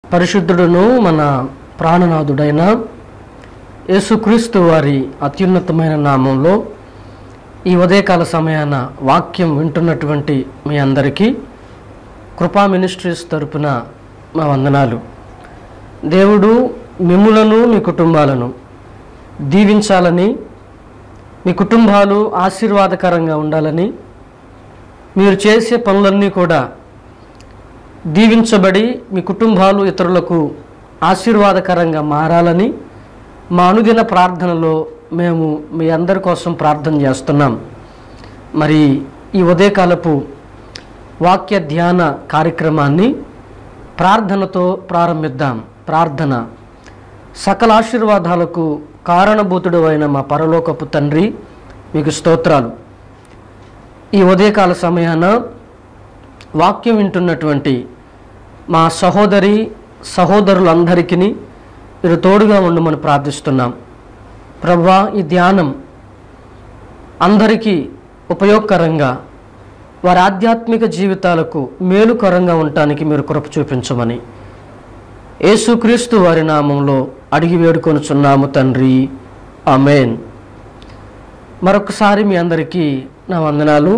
పరిశుద్ధుడును మన ప్రాణనాథుడైన యేసుక్రీస్తు వారి అత్యున్నతమైన నామంలో ఈ ఉదయకాల సమయాన వాక్యం వింటున్నటువంటి మీ అందరికీ కృపా మినిస్ట్రీస్ తరపున మా వందనాలు దేవుడు మిమ్ములను మీ కుటుంబాలను దీవించాలని మీ కుటుంబాలు ఆశీర్వాదకరంగా ఉండాలని మీరు చేసే పనులన్నీ కూడా దీవించబడి మీ కుటుంబాలు ఇతరులకు ఆశీర్వాదకరంగా మారాలని మా అనుదిన ప్రార్థనలో మేము మీ అందరి కోసం ప్రార్థన చేస్తున్నాం మరి ఈ ఉదయకాలపు వాక్య ధ్యాన కార్యక్రమాన్ని ప్రార్థనతో ప్రారంభిద్దాం ప్రార్థన సకల ఆశీర్వాదాలకు కారణభూతుడు అయిన మా పరలోకపు తండ్రి మీకు స్తోత్రాలు ఈ ఉదయకాల సమయాన వాక్యం వింటున్నటువంటి మా సహోదరి సహోదరులందరికీ మీరు తోడుగా ఉండమని ప్రార్థిస్తున్నాం ప్రభా ఈ ధ్యానం అందరికీ ఉపయోగకరంగా వారి ఆధ్యాత్మిక జీవితాలకు మేలుకరంగా ఉండటానికి మీరు కృప చూపించమని యేసుక్రీస్తు వారి నామంలో అడిగి వేడుకొనుచున్నాము తండ్రి అమేన్ మరొకసారి మీ అందరికీ నా వందనాలు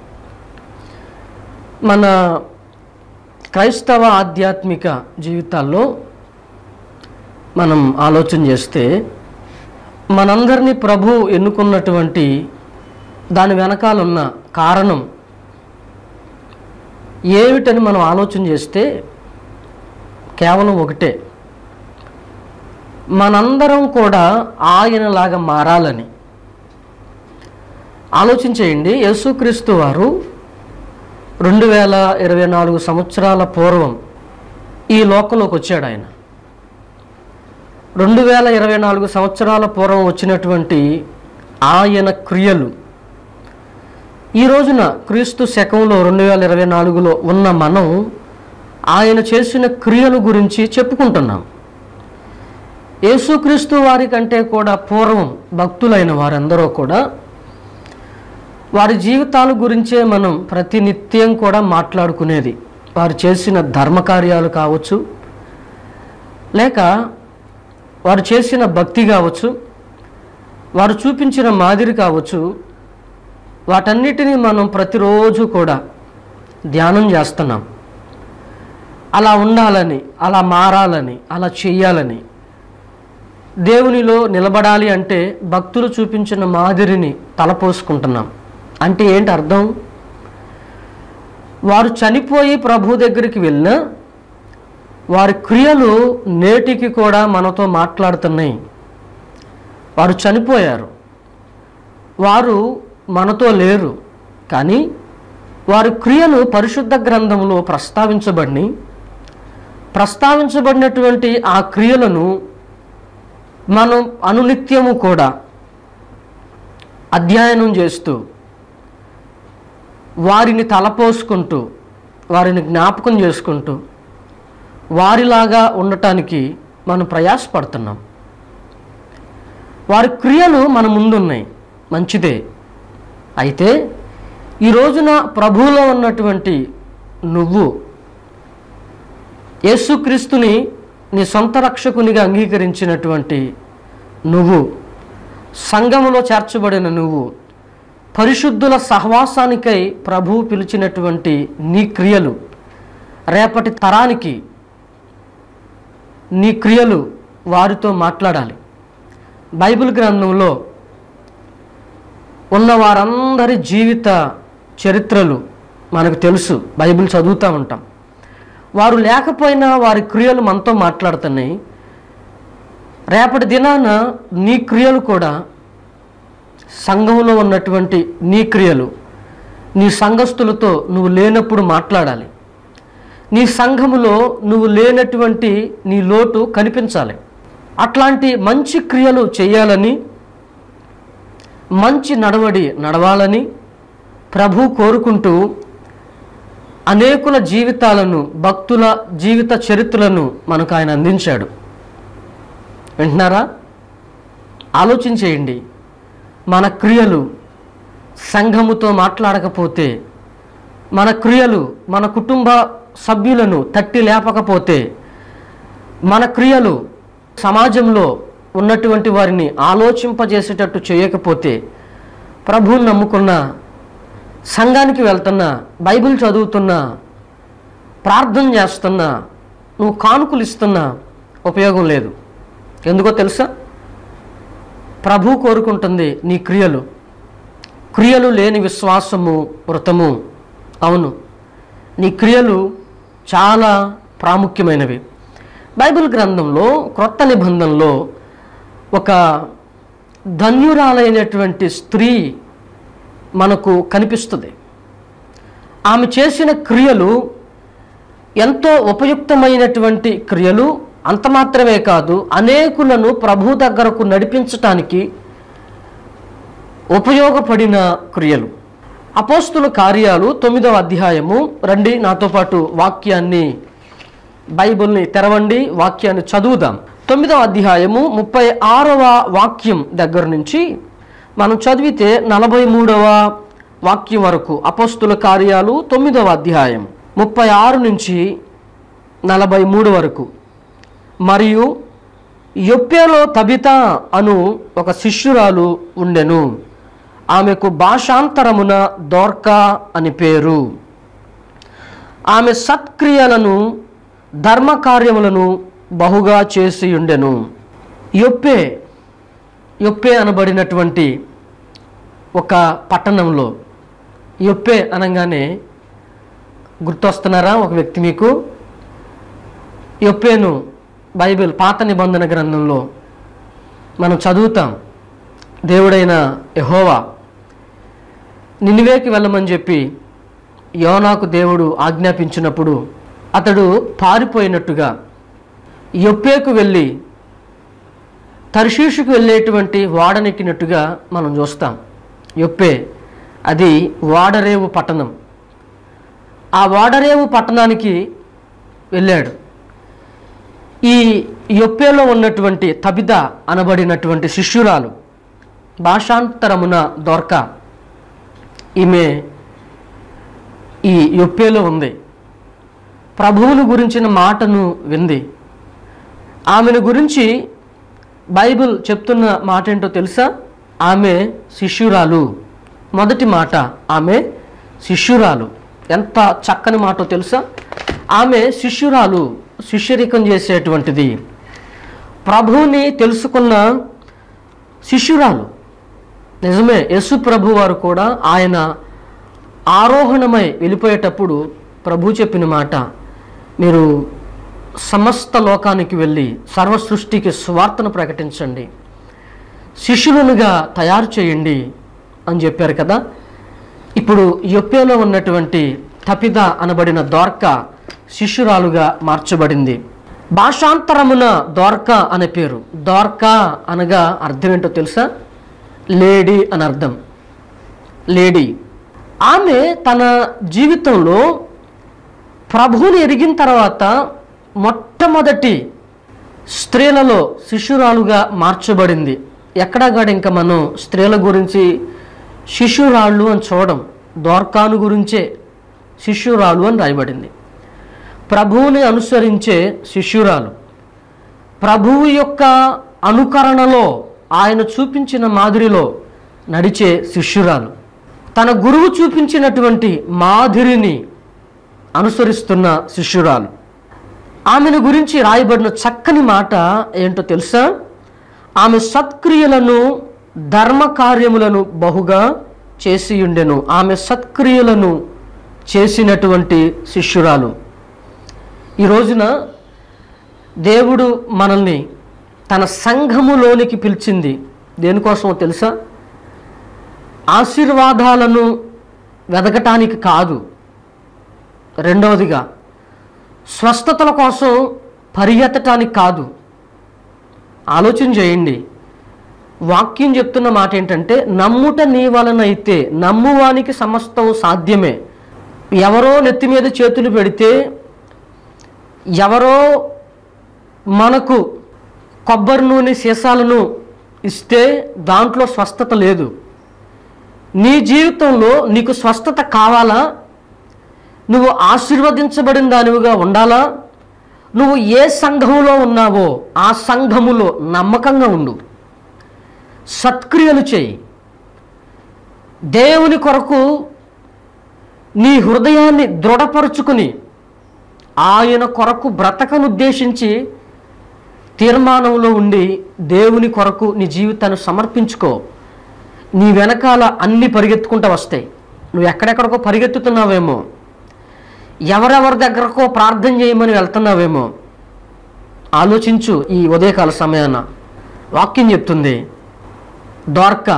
మన క్రైస్తవ ఆధ్యాత్మిక జీవితాల్లో మనం ఆలోచన చేస్తే మనందరినీ ప్రభు ఎన్నుకున్నటువంటి దాని వెనకాలన్న కారణం ఏమిటని మనం ఆలోచన చేస్తే కేవలం ఒకటే మనందరం కూడా ఆయనలాగా మారాలని ఆలోచించేయండి యేసుక్రీస్తు వారు రెండు వేల ఇరవై నాలుగు సంవత్సరాల పూర్వం ఈ లోకంలోకి వచ్చాడు ఆయన రెండు వేల ఇరవై నాలుగు సంవత్సరాల పూర్వం వచ్చినటువంటి ఆయన క్రియలు ఈ రోజున క్రీస్తు శకంలో రెండు వేల ఇరవై నాలుగులో ఉన్న మనం ఆయన చేసిన క్రియల గురించి చెప్పుకుంటున్నాం యేసుక్రీస్తు వారి కంటే కూడా పూర్వం భక్తులైన వారందరూ కూడా వారి జీవితాల గురించే మనం ప్రతినిత్యం కూడా మాట్లాడుకునేది వారు చేసిన ధర్మకార్యాలు కావచ్చు లేక వారు చేసిన భక్తి కావచ్చు వారు చూపించిన మాదిరి కావచ్చు వాటన్నిటినీ మనం ప్రతిరోజు కూడా ధ్యానం చేస్తున్నాం అలా ఉండాలని అలా మారాలని అలా చెయ్యాలని దేవునిలో నిలబడాలి అంటే భక్తులు చూపించిన మాదిరిని తలపోసుకుంటున్నాం అంటే ఏంటి అర్థం వారు చనిపోయి ప్రభు దగ్గరికి వెళ్ళినా వారి క్రియలు నేటికి కూడా మనతో మాట్లాడుతున్నాయి వారు చనిపోయారు వారు మనతో లేరు కానీ వారి క్రియలు పరిశుద్ధ గ్రంథంలో ప్రస్తావించబడి ప్రస్తావించబడినటువంటి ఆ క్రియలను మనం అనునిత్యము కూడా అధ్యయనం చేస్తూ వారిని తలపోసుకుంటూ వారిని జ్ఞాపకం చేసుకుంటూ వారిలాగా ఉండటానికి మనం ప్రయాసపడుతున్నాం వారి క్రియలు మన ముందున్నాయి మంచిదే అయితే ఈ రోజున ప్రభువులో ఉన్నటువంటి నువ్వు యేసుక్రీస్తుని నీ సొంత రక్షకునిగా అంగీకరించినటువంటి నువ్వు సంఘములో చేర్చబడిన నువ్వు పరిశుద్ధుల సహవాసానికై ప్రభువు పిలిచినటువంటి నీ క్రియలు రేపటి తరానికి నీ క్రియలు వారితో మాట్లాడాలి బైబిల్ గ్రంథంలో ఉన్న వారందరి జీవిత చరిత్రలు మనకు తెలుసు బైబిల్ చదువుతూ ఉంటాం వారు లేకపోయినా వారి క్రియలు మనతో మాట్లాడుతున్నాయి రేపటి దినాన నీ క్రియలు కూడా సంఘంలో ఉన్నటువంటి నీ క్రియలు నీ సంఘస్థులతో నువ్వు లేనప్పుడు మాట్లాడాలి నీ సంఘములో నువ్వు లేనటువంటి నీ లోటు కనిపించాలి అట్లాంటి మంచి క్రియలు చేయాలని మంచి నడవడి నడవాలని ప్రభు కోరుకుంటూ అనేకుల జీవితాలను భక్తుల జీవిత చరిత్రలను మనకు ఆయన అందించాడు వింటున్నారా ఆలోచించేయండి మన క్రియలు సంఘముతో మాట్లాడకపోతే మన క్రియలు మన కుటుంబ సభ్యులను తట్టి లేపకపోతే మన క్రియలు సమాజంలో ఉన్నటువంటి వారిని ఆలోచింపజేసేటట్టు చేయకపోతే ప్రభువుని నమ్ముకున్న సంఘానికి వెళ్తున్నా బైబిల్ చదువుతున్నా ప్రార్థన చేస్తున్నా నువ్వు కానుకలు ఇస్తున్నా ఉపయోగం లేదు ఎందుకో తెలుసా ప్రభు కోరుకుంటుంది నీ క్రియలు క్రియలు లేని విశ్వాసము వృతము అవును నీ క్రియలు చాలా ప్రాముఖ్యమైనవి బైబిల్ గ్రంథంలో క్రొత్త నిబంధనలో ఒక ధన్యురాలైనటువంటి స్త్రీ మనకు కనిపిస్తుంది ఆమె చేసిన క్రియలు ఎంతో ఉపయుక్తమైనటువంటి క్రియలు అంత మాత్రమే కాదు అనేకులను ప్రభు దగ్గరకు నడిపించటానికి ఉపయోగపడిన క్రియలు అపోస్తుల కార్యాలు తొమ్మిదవ అధ్యాయము రండి నాతో పాటు వాక్యాన్ని బైబిల్ని తెరవండి వాక్యాన్ని చదువుదాం తొమ్మిదవ అధ్యాయము ముప్పై ఆరవ వాక్యం దగ్గర నుంచి మనం చదివితే నలభై మూడవ వాక్యం వరకు అపోస్తుల కార్యాలు తొమ్మిదవ అధ్యాయం ముప్పై ఆరు నుంచి నలభై మూడు వరకు మరియు యొప్పేలో తబిత అను ఒక శిష్యురాలు ఉండెను ఆమెకు భాషాంతరమున దోర్కా అని పేరు ఆమె సత్క్రియలను ధర్మకార్యములను బహుగా చేసి ఉండెను యొప్పే యొప్పే అనబడినటువంటి ఒక పట్టణంలో యొప్పే అనగానే గుర్తొస్తున్నారా ఒక వ్యక్తి మీకు యొప్పేను బైబిల్ పాత నిబంధన గ్రంథంలో మనం చదువుతాం దేవుడైన యహోవా నినివేకి వెళ్ళమని చెప్పి యోనాకు దేవుడు ఆజ్ఞాపించినప్పుడు అతడు పారిపోయినట్టుగా యొప్పేకు వెళ్ళి తర్షీషుకు వెళ్ళేటువంటి వాడనెక్కినట్టుగా మనం చూస్తాం యొప్పే అది వాడరేవు పట్టణం ఆ వాడరేవు పట్టణానికి వెళ్ళాడు ఈ యొప్పేలో ఉన్నటువంటి తబిద అనబడినటువంటి శిష్యురాలు భాషాంతరమున దొరక ఈమె ఈ యొప్పేలో ఉంది ప్రభువును గురించిన మాటను వింది ఆమెను గురించి బైబిల్ చెప్తున్న మాట ఏంటో తెలుసా ఆమె శిష్యురాలు మొదటి మాట ఆమె శిష్యురాలు ఎంత చక్కని మాటో తెలుసా ఆమె శిష్యురాలు శిష్యరికం చేసేటువంటిది ప్రభువుని తెలుసుకున్న శిష్యురాలు నిజమే యేసు ప్రభు వారు కూడా ఆయన ఆరోహణమై వెళ్ళిపోయేటప్పుడు ప్రభు చెప్పిన మాట మీరు సమస్త లోకానికి వెళ్ళి సర్వ సృష్టికి స్వార్థను ప్రకటించండి శిష్యులనుగా తయారు చేయండి అని చెప్పారు కదా ఇప్పుడు యొప్పేలో ఉన్నటువంటి తపిద అనబడిన దోర్క శిష్యురాలుగా మార్చబడింది భాషాంతరమున దోర్క అనే పేరు దోర్క అనగా అర్థం ఏంటో తెలుసా లేడీ అని అర్థం లేడీ ఆమె తన జీవితంలో ప్రభువుని ఎరిగిన తర్వాత మొట్టమొదటి స్త్రీలలో శిష్యురాలుగా మార్చబడింది ఎక్కడా కూడా ఇంకా మనం స్త్రీల గురించి శిష్యురాళ్ళు అని చూడం దోర్కాను గురించే శిష్యురాలు అని రాయబడింది ప్రభువుని అనుసరించే శిష్యురాలు ప్రభువు యొక్క అనుకరణలో ఆయన చూపించిన మాదిరిలో నడిచే శిష్యురాలు తన గురువు చూపించినటువంటి మాదిరిని అనుసరిస్తున్న శిష్యురాలు ఆమెను గురించి రాయబడిన చక్కని మాట ఏంటో తెలుసా ఆమె సత్క్రియలను ధర్మ కార్యములను బహుగా చేసి ఉండెను ఆమె సత్క్రియలను చేసినటువంటి శిష్యురాలు ఈ రోజున దేవుడు మనల్ని తన సంఘములోనికి పిలిచింది దేనికోసమో తెలుసా ఆశీర్వాదాలను వెదకటానికి కాదు రెండవదిగా స్వస్థతల కోసం పరిగెత్తటానికి కాదు ఆలోచన చేయండి వాక్యం చెప్తున్న మాట ఏంటంటే నమ్ముట నీ వలనైతే నమ్మువానికి సమస్తం సాధ్యమే ఎవరో నెత్తి మీద చేతులు పెడితే ఎవరో మనకు కొబ్బరి నూనె సీసాలను ఇస్తే దాంట్లో స్వస్థత లేదు నీ జీవితంలో నీకు స్వస్థత కావాలా నువ్వు ఆశీర్వదించబడిన దానివిగా ఉండాలా నువ్వు ఏ సంఘములో ఉన్నావో ఆ సంఘములో నమ్మకంగా ఉండు సత్క్రియలు చేయి దేవుని కొరకు నీ హృదయాన్ని దృఢపరుచుకుని ఆయన కొరకు బ్రతకనుద్దేశించి తీర్మానంలో ఉండి దేవుని కొరకు నీ జీవితాన్ని సమర్పించుకో నీ వెనకాల అన్ని పరిగెత్తుకుంటూ వస్తాయి నువ్వు ఎక్కడెక్కడికో పరిగెత్తుతున్నావేమో ఎవరెవరి దగ్గరకో ప్రార్థన చేయమని వెళ్తున్నావేమో ఆలోచించు ఈ ఉదయకాల సమయాన వాక్యం చెప్తుంది ద్వారక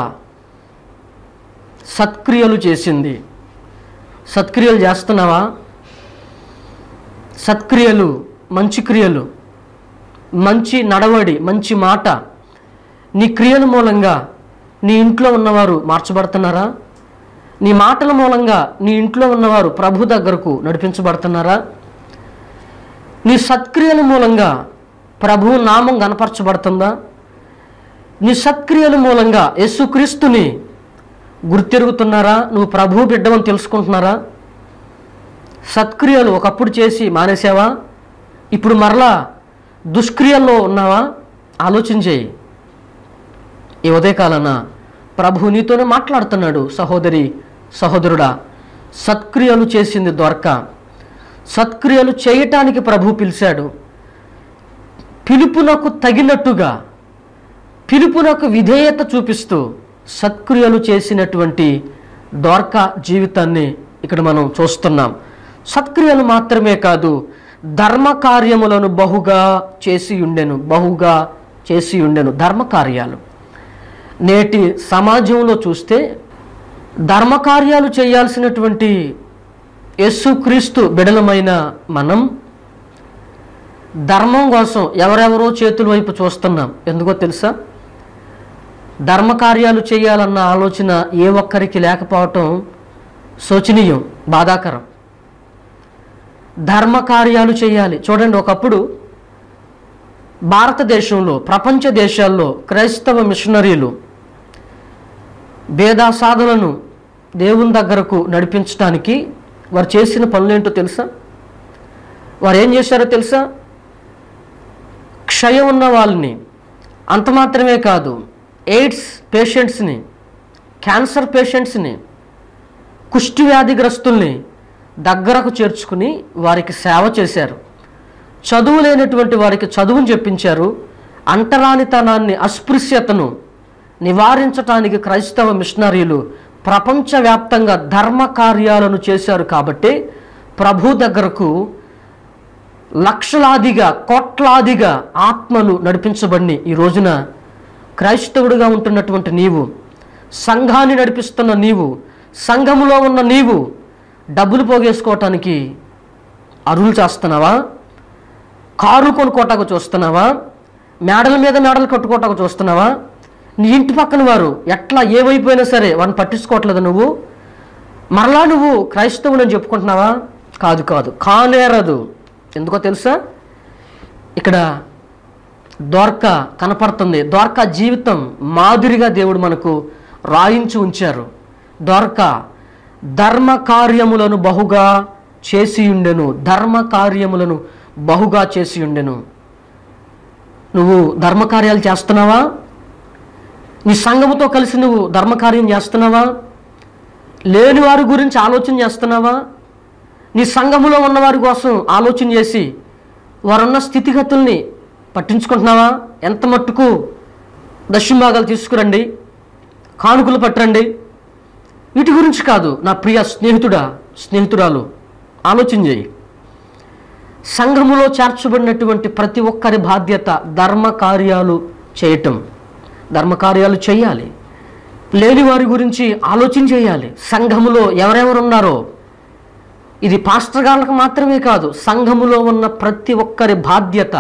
సత్క్రియలు చేసింది సత్క్రియలు చేస్తున్నావా సత్క్రియలు మంచి క్రియలు మంచి నడవడి మంచి మాట నీ క్రియల మూలంగా నీ ఇంట్లో ఉన్నవారు మార్చబడుతున్నారా నీ మాటల మూలంగా నీ ఇంట్లో ఉన్నవారు ప్రభు దగ్గరకు నడిపించబడుతున్నారా నీ సత్క్రియల మూలంగా ప్రభు నామం గనపరచబడుతుందా నీ సత్క్రియల మూలంగా యేసుక్రీస్తుని గుర్తెరుగుతున్నారా నువ్వు ప్రభు బిడ్డమని తెలుసుకుంటున్నారా సత్క్రియలు ఒకప్పుడు చేసి మానేసావా ఇప్పుడు మరలా దుష్క్రియల్లో ఉన్నావా ఆలోచన చేయి ఈ ఉదయకాలన ప్రభు నీతోనే మాట్లాడుతున్నాడు సహోదరి సహోదరుడా సత్క్రియలు చేసింది దొరక సత్క్రియలు చేయటానికి ప్రభు పిలిచాడు పిలుపునకు తగినట్టుగా పిలుపునకు విధేయత చూపిస్తూ సత్క్రియలు చేసినటువంటి ద్వారక జీవితాన్ని ఇక్కడ మనం చూస్తున్నాం సత్క్రియలు మాత్రమే కాదు ధర్మ కార్యములను బహుగా చేసి ఉండెను బహుగా చేసి ఉండెను ధర్మ కార్యాలు నేటి సమాజంలో చూస్తే ధర్మకార్యాలు చేయాల్సినటువంటి యేసుక్రీస్తు బిడలమైన మనం ధర్మం కోసం ఎవరెవరో చేతుల వైపు చూస్తున్నాం ఎందుకో తెలుసా ధర్మకార్యాలు చేయాలన్న ఆలోచన ఏ ఒక్కరికి లేకపోవటం శోచనీయం బాధాకరం ధర్మకార్యాలు చేయాలి చూడండి ఒకప్పుడు భారతదేశంలో ప్రపంచ దేశాల్లో క్రైస్తవ మిషనరీలు భేదా సాధనను దేవుని దగ్గరకు నడిపించడానికి వారు చేసిన పనులేంటో తెలుసా వారు ఏం చేశారో తెలుసా క్షయం ఉన్న వాళ్ళని అంత మాత్రమే కాదు ఎయిడ్స్ పేషెంట్స్ని క్యాన్సర్ పేషెంట్స్ని కుష్టి వ్యాధిగ్రస్తుల్ని దగ్గరకు చేర్చుకుని వారికి సేవ చేశారు చదువు లేనటువంటి వారికి చదువును చెప్పించారు అంటరానితనాన్ని అస్పృశ్యతను నివారించటానికి క్రైస్తవ మిషనరీలు ప్రపంచవ్యాప్తంగా ధర్మ కార్యాలను చేశారు కాబట్టి ప్రభు దగ్గరకు లక్షలాదిగా కోట్లాదిగా ఆత్మలు నడిపించబడి ఈ రోజున క్రైస్తవుడిగా ఉంటున్నటువంటి నీవు సంఘాన్ని నడిపిస్తున్న నీవు సంఘములో ఉన్న నీవు డబ్బులు పోగేసుకోవటానికి అరువులు చేస్తున్నావా కారు కొనుక్కోటాకు చూస్తున్నావా మేడల మీద మేడలు కట్టుకోటాకు చూస్తున్నావా నీ ఇంటి పక్కన వారు ఎట్లా ఏమైపోయినా సరే వాడిని పట్టించుకోవట్లేదు నువ్వు మరలా నువ్వు క్రైస్తవుని చెప్పుకుంటున్నావా కాదు కాదు కానేరదు ఎందుకో తెలుసా ఇక్కడ ద్వారక కనపడుతుంది ద్వారకా జీవితం మాదిరిగా దేవుడు మనకు రాయించి ఉంచారు ద్వారక ధర్మ కార్యములను బహుగా చేసి ఉండెను ధర్మ కార్యములను బహుగా చేసి ఉండెను నువ్వు ధర్మకార్యాలు చేస్తున్నావా నీ సంఘముతో కలిసి నువ్వు ధర్మకార్యం చేస్తున్నావా లేని వారి గురించి ఆలోచన చేస్తున్నావా నీ సంఘములో ఉన్నవారి కోసం ఆలోచన చేసి వారున్న స్థితిగతుల్ని పట్టించుకుంటున్నావా ఎంత మట్టుకు దశంభాగాలు తీసుకురండి కానుకలు పట్టరండి వీటి గురించి కాదు నా ప్రియ స్నేహితుడా స్నేహితురాలు ఆలోచన చేయి సంఘములో చేర్చబడినటువంటి ప్రతి ఒక్కరి బాధ్యత ధర్మ కార్యాలు చేయటం ధర్మ కార్యాలు చేయాలి లేని వారి గురించి ఆలోచన చేయాలి సంఘములో ఎవరెవరు ఉన్నారో ఇది పాస్టర్ గాళ్ళకి మాత్రమే కాదు సంఘములో ఉన్న ప్రతి ఒక్కరి బాధ్యత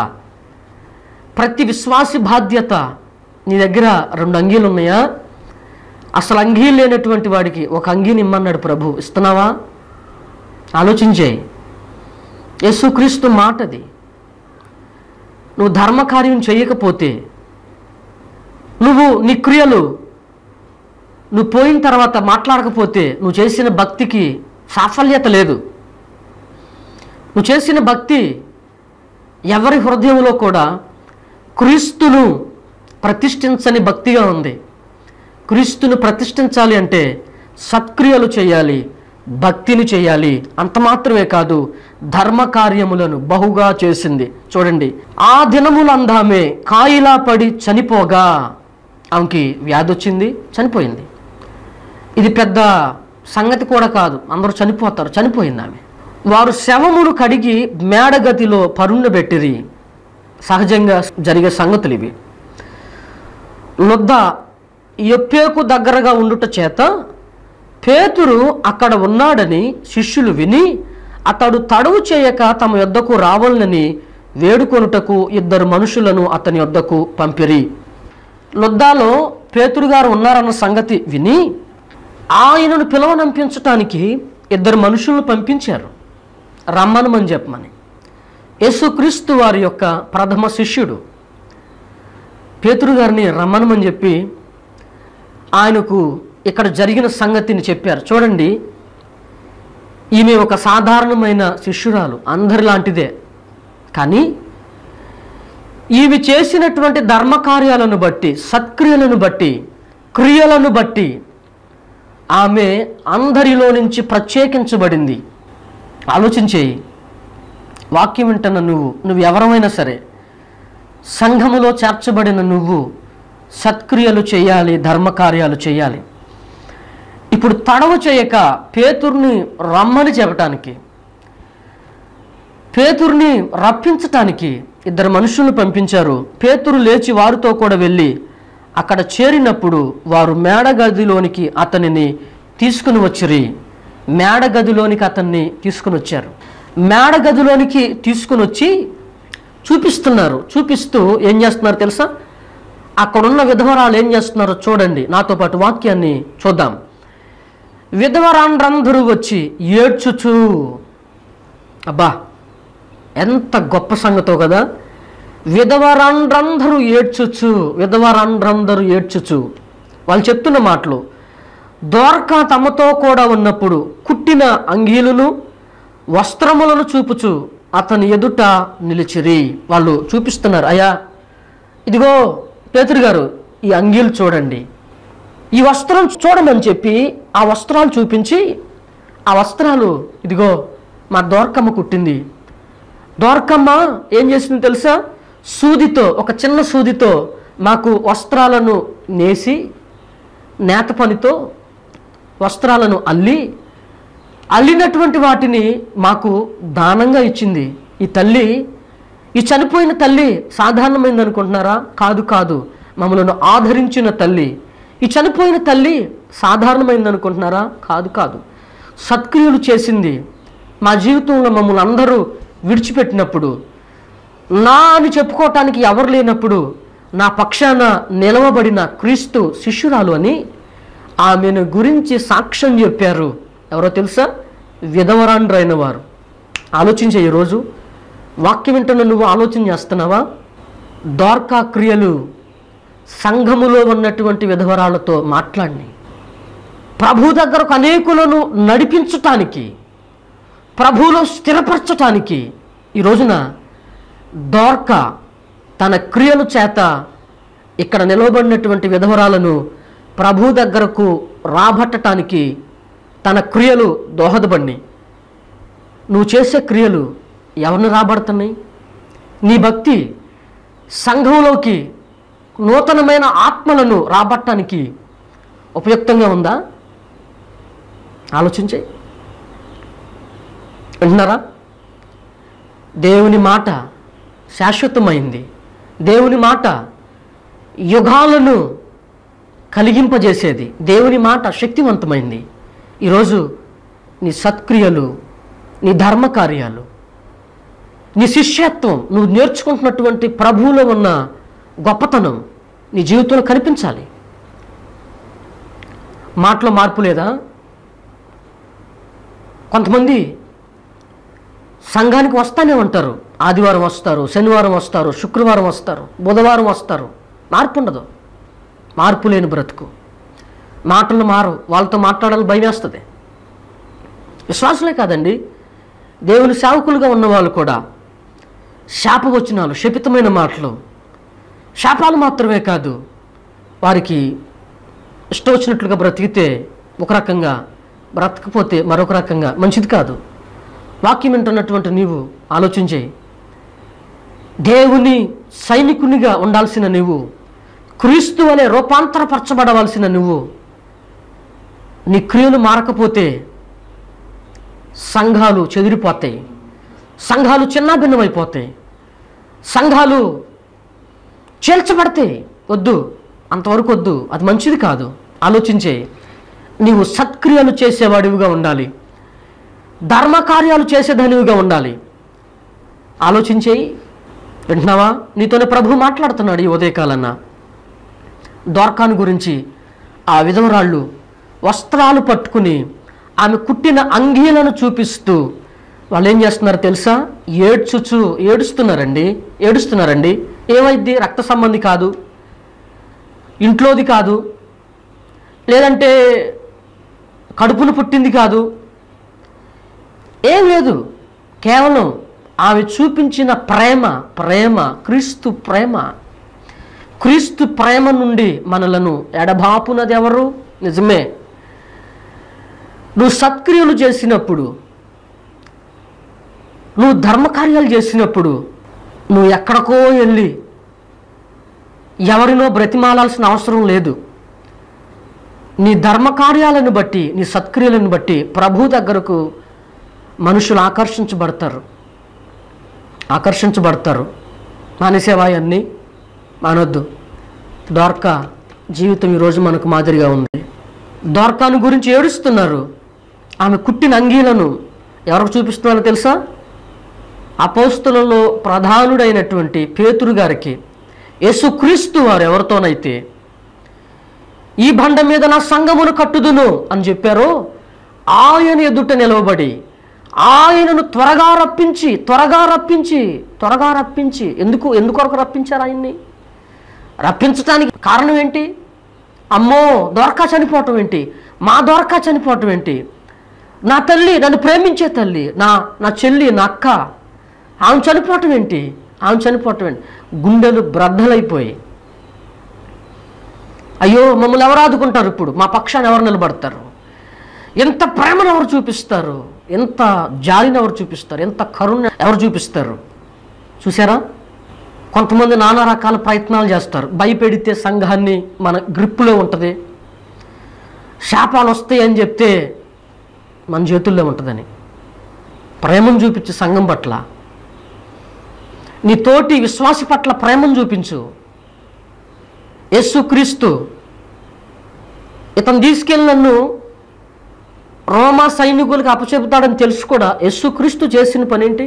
ప్రతి విశ్వాసి బాధ్యత నీ దగ్గర రెండు అంగీలు ఉన్నాయా అసలు అంగీ లేనటువంటి వాడికి ఒక అంగీని ఇమ్మన్నాడు ప్రభు ఇస్తున్నావా ఆలోచించేయి యేసుక్రీస్తు మాటది నువ్వు ధర్మకార్యం చేయకపోతే నువ్వు నీ క్రియలు నువ్వు పోయిన తర్వాత మాట్లాడకపోతే నువ్వు చేసిన భక్తికి సాఫల్యత లేదు నువ్వు చేసిన భక్తి ఎవరి హృదయంలో కూడా క్రీస్తును ప్రతిష్ఠించని భక్తిగా ఉంది క్రీస్తును ప్రతిష్ఠించాలి అంటే సత్క్రియలు చేయాలి భక్తిని చేయాలి అంత మాత్రమే కాదు ధర్మ కార్యములను బహుగా చేసింది చూడండి ఆ దినములందామే కాయిలా పడి చనిపోగా ఆమెకి వ్యాధి వచ్చింది చనిపోయింది ఇది పెద్ద సంగతి కూడా కాదు అందరూ చనిపోతారు చనిపోయింది ఆమె వారు శవమును కడిగి మేడగతిలో పరుండబెట్టిరి సహజంగా జరిగే సంగతులు ఇవి లొద్ద ఎప్పేకు దగ్గరగా ఉండుట చేత పేతురు అక్కడ ఉన్నాడని శిష్యులు విని అతడు తడువు చేయక తమ యొద్దకు రావాలని వేడుకొనుటకు ఇద్దరు మనుషులను అతని యొద్దకు పంపిరి లొద్దాలో పేతురు గారు ఉన్నారన్న సంగతి విని ఆయనను పిలవనంపించటానికి ఇద్దరు మనుషులను పంపించారు రమ్మనమని చెప్పమని యేసుక్రీస్తు వారి యొక్క ప్రథమ శిష్యుడు పేతురు గారిని రమ్మనమని చెప్పి ఆయనకు ఇక్కడ జరిగిన సంగతిని చెప్పారు చూడండి ఈమె ఒక సాధారణమైన శిష్యురాలు అందరిలాంటిదే కానీ ఈమె చేసినటువంటి ధర్మకార్యాలను బట్టి సత్క్రియలను బట్టి క్రియలను బట్టి ఆమె అందరిలో నుంచి ప్రత్యేకించబడింది ఆలోచించేయి వాక్యం వింటున్న నువ్వు నువ్వు ఎవరమైనా సరే సంఘములో చేర్చబడిన నువ్వు సత్క్రియలు చేయాలి ధర్మకార్యాలు చేయాలి ఇప్పుడు తడవ చేయక పేతుర్ని రమ్మని చెప్పటానికి పేతుర్ని రప్పించటానికి ఇద్దరు మనుషులను పంపించారు పేతురు లేచి వారితో కూడా వెళ్ళి అక్కడ చేరినప్పుడు వారు మేడగదిలోనికి అతనిని తీసుకుని వచ్చిరి మేడగదిలోనికి అతన్ని తీసుకుని వచ్చారు మేడగదిలోనికి తీసుకుని వచ్చి చూపిస్తున్నారు చూపిస్తూ ఏం చేస్తున్నారు తెలుసా అక్కడున్న విధవరాలు ఏం చేస్తున్నారో చూడండి నాతో పాటు వాక్యాన్ని చూద్దాం విధవరాండ్రందరూ వచ్చి ఏడ్చుచు అబ్బా ఎంత గొప్ప సంగతో కదా విధవరాండ్రందరూ ఏడ్చుచు విధవరాండ్రందరూ ఏడ్చుచు వాళ్ళు చెప్తున్న మాటలు దోర్క తమతో కూడా ఉన్నప్పుడు కుట్టిన అంగీలును వస్త్రములను చూపుచు అతని ఎదుట నిలిచిరి వాళ్ళు చూపిస్తున్నారు అయ్యా ఇదిగో పేతురు గారు ఈ అంగీలు చూడండి ఈ వస్త్రం చూడమని చెప్పి ఆ వస్త్రాలు చూపించి ఆ వస్త్రాలు ఇదిగో మా దోర్కమ్మ కుట్టింది దోర్కమ్మ ఏం చేసింది తెలుసా సూదితో ఒక చిన్న సూదితో మాకు వస్త్రాలను నేసి నేత పనితో వస్త్రాలను అల్లి అల్లినటువంటి వాటిని మాకు దానంగా ఇచ్చింది ఈ తల్లి ఈ చనిపోయిన తల్లి సాధారణమైంది అనుకుంటున్నారా కాదు కాదు మమ్మల్ని ఆదరించిన తల్లి ఈ చనిపోయిన తల్లి సాధారణమైంది అనుకుంటున్నారా కాదు కాదు సత్క్రియలు చేసింది మా జీవితంలో మమ్మల్ని అందరూ విడిచిపెట్టినప్పుడు నా అని చెప్పుకోవటానికి ఎవరు లేనప్పుడు నా పక్షాన నిలవబడిన క్రీస్తు శిష్యురాలు అని ఆమెను గురించి సాక్ష్యం చెప్పారు ఎవరో తెలుసా విధవరాండ్రైన వారు ఆలోచించే ఈరోజు వాక్యం వింటున్న నువ్వు ఆలోచన చేస్తున్నావా ద్వారకా క్రియలు సంఘములో ఉన్నటువంటి విధవరాలతో మాట్లాడి ప్రభు దగ్గరకు అనేకులను నడిపించటానికి ప్రభువులో స్థిరపరచటానికి ఈ రోజున దోర్క తన క్రియల చేత ఇక్కడ నిలవబడినటువంటి విధవరాలను ప్రభు దగ్గరకు రాబట్టటానికి తన క్రియలు దోహదపడి నువ్వు చేసే క్రియలు ఎవరిని రాబడుతున్నాయి నీ భక్తి సంఘంలోకి నూతనమైన ఆత్మలను రాబట్టడానికి ఉపయుక్తంగా ఉందా ఆలోచించే వింటున్నారా దేవుని మాట శాశ్వతమైంది దేవుని మాట యుగాలను కలిగింపజేసేది దేవుని మాట శక్తివంతమైంది ఈరోజు నీ సత్క్రియలు నీ ధర్మకార్యాలు నీ శిష్యత్వం నువ్వు నేర్చుకుంటున్నటువంటి ప్రభువులో ఉన్న గొప్పతనం నీ జీవితంలో కనిపించాలి మాటలో మార్పు లేదా కొంతమంది సంఘానికి వస్తానే ఉంటారు ఆదివారం వస్తారు శనివారం వస్తారు శుక్రవారం వస్తారు బుధవారం వస్తారు మార్పు ఉండదు మార్పు లేని బ్రతుకు మాటలు మారు వాళ్ళతో మాట్లాడాలని భయం వేస్తుంది విశ్వాసులే కాదండి దేవుని సేవకులుగా ఉన్న వాళ్ళు కూడా శాపవచనాలు శపితమైన మాటలు శాపాలు మాత్రమే కాదు వారికి ఇష్టం వచ్చినట్లుగా బ్రతికితే ఒక రకంగా బ్రతకపోతే మరొక రకంగా మంచిది కాదు వాక్యం వింటున్నటువంటి నీవు ఆలోచించే దేవుని సైనికునిగా ఉండాల్సిన నువ్వు క్రీస్తు వలె రూపాంతరపరచబడవలసిన నువ్వు నీ క్రియలు మారకపోతే సంఘాలు చెదిరిపోతాయి సంఘాలు చిన్నాభిన్నమైపోతాయి సంఘాలు చీల్చబడతాయి వద్దు అంతవరకు వద్దు అది మంచిది కాదు ఆలోచించే నీవు సత్క్రియలు చేసేవాడివిగా ఉండాలి ధర్మకార్యాలు చేసేదానివిగా ఉండాలి ఆలోచించేయి వింటున్నావా నీతోనే ప్రభు మాట్లాడుతున్నాడు ఈ ఉదయకాలన్న దోర్కాను గురించి ఆ విధవరాళ్ళు వస్త్రాలు పట్టుకుని ఆమె కుట్టిన అంగీలను చూపిస్తూ వాళ్ళు ఏం చేస్తున్నారో తెలుసా ఏడ్చుచు ఏడుస్తున్నారండి ఏడుస్తున్నారండి ఏమైద్ది రక్త సంబంధి కాదు ఇంట్లోది కాదు లేదంటే కడుపును పుట్టింది కాదు ఏం లేదు కేవలం ఆమె చూపించిన ప్రేమ ప్రేమ క్రీస్తు ప్రేమ క్రీస్తు ప్రేమ నుండి మనలను ఎడబాపునది ఎవరు నిజమే నువ్వు సత్క్రియలు చేసినప్పుడు నువ్వు ధర్మకార్యాలు చేసినప్పుడు నువ్వు ఎక్కడికో వెళ్ళి ఎవరినో బ్రతిమాలాల్సిన అవసరం లేదు నీ ధర్మకార్యాలను బట్టి నీ సత్క్రియలను బట్టి ప్రభు దగ్గరకు మనుషులు ఆకర్షించబడతారు ఆకర్షించబడతారు మానేసేవా అన్నీ మానొద్దు ద్వారకా జీవితం ఈరోజు మనకు మాదిరిగా ఉంది ద్వారకాను గురించి ఏడుస్తున్నారు ఆమె కుట్టిన అంగీలను ఎవరికి చూపిస్తున్నారో తెలుసా అపోస్తులలో ప్రధానుడైనటువంటి పేతురు గారికి యేసుక్రీస్తు వారు ఎవరితోనైతే ఈ బండ మీద నా సంగమును కట్టుదును అని చెప్పారో ఆయన ఎదుట నిలవబడి ఆయనను త్వరగా రప్పించి త్వరగా రప్పించి త్వరగా రప్పించి ఎందుకు ఎందుకొరకు రప్పించారు ఆయన్ని రప్పించడానికి కారణం ఏంటి అమ్మో దొరకా చనిపోవటం ఏంటి మా దొరకా చనిపోవటం ఏంటి నా తల్లి నన్ను ప్రేమించే తల్లి నా నా చెల్లి నా అక్క ఆమె చనిపోవటం ఏంటి ఆమె చనిపోవటం ఏంటి గుండెలు బ్రద్దలైపోయి అయ్యో మమ్మల్ని ఎవరు ఆదుకుంటారు ఇప్పుడు మా పక్షాన్ని ఎవరు నిలబడతారు ఎంత ప్రేమను ఎవరు చూపిస్తారు ఎంత జాలిని ఎవరు చూపిస్తారు ఎంత కరుణ ఎవరు చూపిస్తారు చూసారా కొంతమంది నానా రకాల ప్రయత్నాలు చేస్తారు భయపెడితే సంఘాన్ని మన గ్రిప్పులో ఉంటుంది శాపాలు వస్తాయి అని చెప్తే మన చేతుల్లో ఉంటుందని ప్రేమను చూపించు సంఘం పట్ల నీ తోటి విశ్వాసి పట్ల ప్రేమను చూపించు యేసుక్రీస్తు ఇతను తీసుకెళ్ళి నన్ను రోమా సైనికులకు అప్పచెబుతాడని తెలుసు కూడా యేసుక్రీస్తు చేసిన పని ఏంటి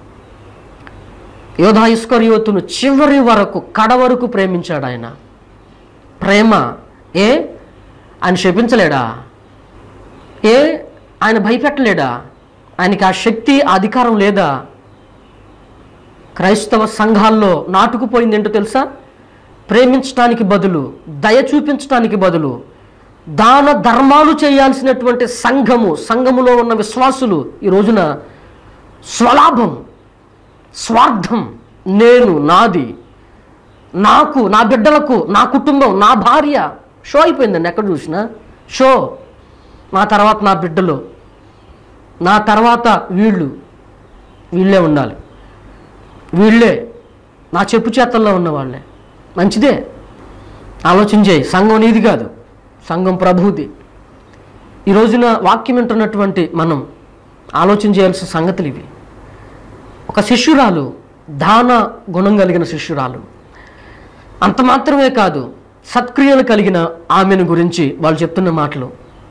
యోధా ఇస్కరియోతును చివరి వరకు కడ వరకు ప్రేమించాడు ఆయన ప్రేమ ఏ ఆయన శపించలేడా ఏ ఆయన భయపెట్టలేడా ఆయనకి ఆ శక్తి ఆ అధికారం లేదా క్రైస్తవ సంఘాల్లో నాటుకుపోయింది ఏంటో తెలుసా ప్రేమించడానికి బదులు దయ చూపించడానికి బదులు దాన ధర్మాలు చేయాల్సినటువంటి సంఘము సంఘములో ఉన్న విశ్వాసులు ఈ రోజున స్వలాభం స్వార్థం నేను నాది నాకు నా బిడ్డలకు నా కుటుంబం నా భార్య షో అయిపోయిందండి ఎక్కడ చూసినా షో నా తర్వాత నా బిడ్డలు నా తర్వాత వీళ్ళు వీళ్ళే ఉండాలి వీళ్ళే నా చెప్పు చేతల్లో ఉన్న వాళ్ళే మంచిదే ఆలోచించేయి సంఘం నీది కాదు సంఘం ప్రభువుది ఈ రోజున వాక్యం వింటున్నటువంటి మనం ఆలోచన చేయాల్సిన సంగతులు ఇవి ఒక శిష్యురాలు దాన గుణం కలిగిన శిష్యురాలు అంత మాత్రమే కాదు సత్క్రియలు కలిగిన ఆమెను గురించి వాళ్ళు చెప్తున్న మాటలు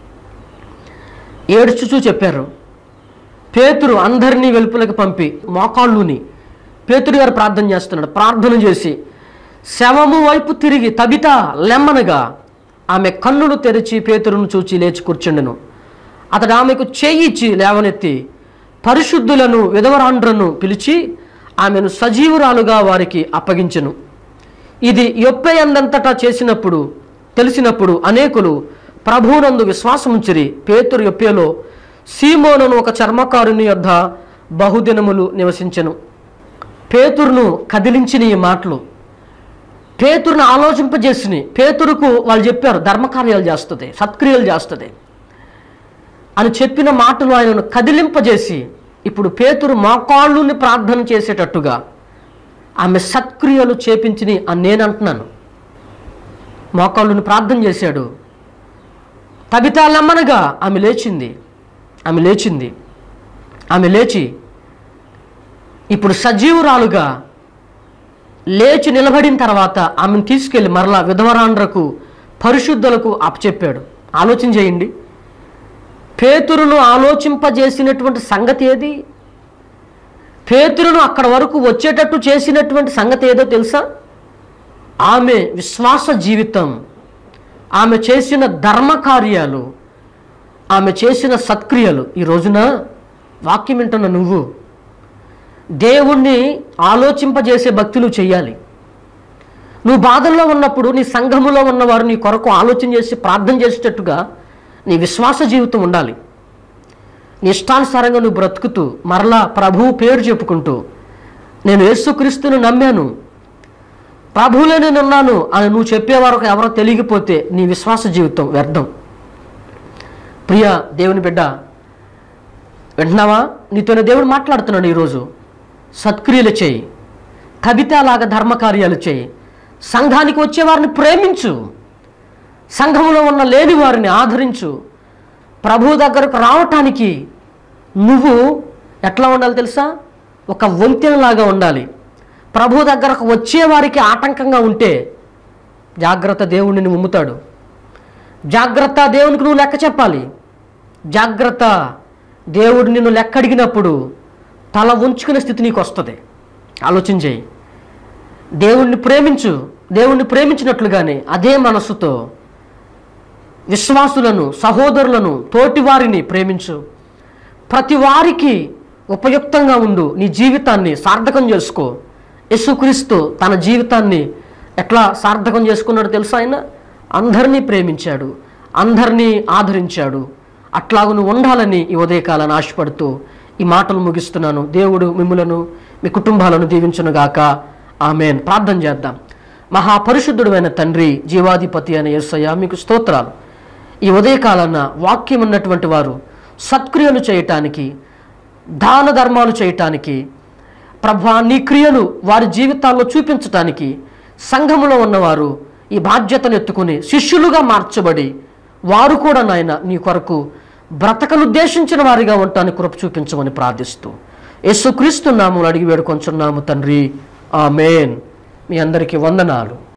ఏడుచుచూ చెప్పారు పేతురు అందరినీ వెలుపులకు పంపి మోకాళ్ళుని పేతురు గారు ప్రార్థన చేస్తున్నాడు ప్రార్థన చేసి శవము వైపు తిరిగి తబిత లెమ్మనగా ఆమె కన్నులు తెరిచి పేతురును చూచి లేచి కూర్చుండెను అతడు ఆమెకు చేయిచ్చి లేవనెత్తి పరిశుద్ధులను విధవరాండ్రను పిలిచి ఆమెను సజీవురాలుగా వారికి అప్పగించెను ఇది యొప్పే అందంతటా చేసినప్పుడు తెలిసినప్పుడు అనేకులు ప్రభువునందు విశ్వాసముంచిరి పేతురు యొప్పేలో సీమోనను ఒక చర్మకారుని యొద్ద బహుదినములు నివసించెను పేతురును కదిలించిన ఈ మాటలు పేతురును ఆలోచింపజేసినాయి పేతురుకు వాళ్ళు చెప్పారు ధర్మకార్యాలు చేస్తుంది సత్క్రియలు చేస్తుంది అని చెప్పిన మాటలు ఆయనను కదిలింపజేసి ఇప్పుడు పేతురు మోకాళ్ళుని ప్రార్థన చేసేటట్టుగా ఆమె సత్క్రియలు చేపించిని అని నేను అంటున్నాను మోకాళ్ళుని ప్రార్థన చేశాడు తబితాలమ్మనగా ఆమె లేచింది ఆమె లేచింది ఆమె లేచి ఇప్పుడు సజీవురాలుగా లేచి నిలబడిన తర్వాత ఆమెను తీసుకెళ్ళి మరలా విధవరాండ్రకు పరిశుద్ధులకు అప్పచెప్పాడు ఆలోచన చేయండి పేతురును ఆలోచింపజేసినటువంటి సంగతి ఏది పేతురును అక్కడ వరకు వచ్చేటట్టు చేసినటువంటి సంగతి ఏదో తెలుసా ఆమె విశ్వాస జీవితం ఆమె చేసిన ధర్మ కార్యాలు ఆమె చేసిన సత్క్రియలు ఈ రోజున వాక్యం వింటున్న నువ్వు దేవుణ్ణి ఆలోచింపజేసే భక్తులు చేయాలి నువ్వు బాధల్లో ఉన్నప్పుడు నీ సంఘములో ఉన్నవారు నీ కొరకు ఆలోచన చేసి ప్రార్థన చేసేటట్టుగా నీ విశ్వాస జీవితం ఉండాలి నీ ఇష్టానుసారంగా నువ్వు బ్రతుకుతూ మరలా ప్రభువు పేరు చెప్పుకుంటూ నేను యేసుక్రీస్తుని నమ్మాను ప్రభువులో నేను ఉన్నాను అని నువ్వు చెప్పేవారు ఎవరో తెలియకపోతే నీ విశ్వాస జీవితం వ్యర్థం ప్రియ దేవుని బిడ్డ వింటున్నావా నీతోనే దేవుడు మాట్లాడుతున్నాడు ఈరోజు సత్క్రియలు చేయి కవితలాగా ధర్మకార్యాలు చేయి సంఘానికి వచ్చేవారిని ప్రేమించు సంఘంలో ఉన్న లేని వారిని ఆదరించు ప్రభు దగ్గరకు రావటానికి నువ్వు ఎట్లా ఉండాలి తెలుసా ఒక వంతెనలాగా ఉండాలి ప్రభు దగ్గరకు వచ్చేవారికి ఆటంకంగా ఉంటే జాగ్రత్త దేవుడిని ఉమ్ముతాడు జాగ్రత్త దేవునికి నువ్వు లెక్క చెప్పాలి జాగ్రత్త దేవుడు నిన్ను లెక్క అడిగినప్పుడు తల ఉంచుకునే స్థితి నీకు వస్తుంది ఆలోచన చేయి దేవుణ్ణి ప్రేమించు దేవుణ్ణి ప్రేమించినట్లుగానే అదే మనస్సుతో విశ్వాసులను సహోదరులను తోటివారిని ప్రేమించు ప్రతి వారికి ఉపయుక్తంగా ఉండు నీ జీవితాన్ని సార్థకం చేసుకో యేసుక్రీస్తు తన జీవితాన్ని ఎట్లా సార్థకం చేసుకున్నాడో తెలుసా ఆయన అందరినీ ప్రేమించాడు అందరినీ ఆదరించాడు అట్లాగు నువ్వు ఉండాలని ఈ ఉదయకాలను ఆశపడుతూ ఈ మాటలు ముగిస్తున్నాను దేవుడు మిమ్ములను మీ కుటుంబాలను దీవించునుగాక ఆమెన్ ప్రార్థన చేద్దాం మహాపరిశుద్ధుడైన తండ్రి జీవాధిపతి అనే యేసయ్య మీకు స్తోత్రాలు ఈ ఉదయకాలన్న వాక్యం ఉన్నటువంటి వారు సత్క్రియలు చేయటానికి దాన ధర్మాలు చేయటానికి ప్రభా నీ క్రియలు వారి జీవితాల్లో చూపించటానికి సంఘములో ఉన్నవారు ఈ బాధ్యతను ఎత్తుకుని శిష్యులుగా మార్చబడి వారు కూడా నాయన నీ కొరకు బ్రతకనుద్దేశించిన వారిగా ఉండటానికి కృప చూపించమని ప్రార్థిస్తూ యేసుక్రీస్తు నామములు అడిగి వేడుకొంచున్నాము తండ్రి ఆమెన్ మీ అందరికీ వందనాలు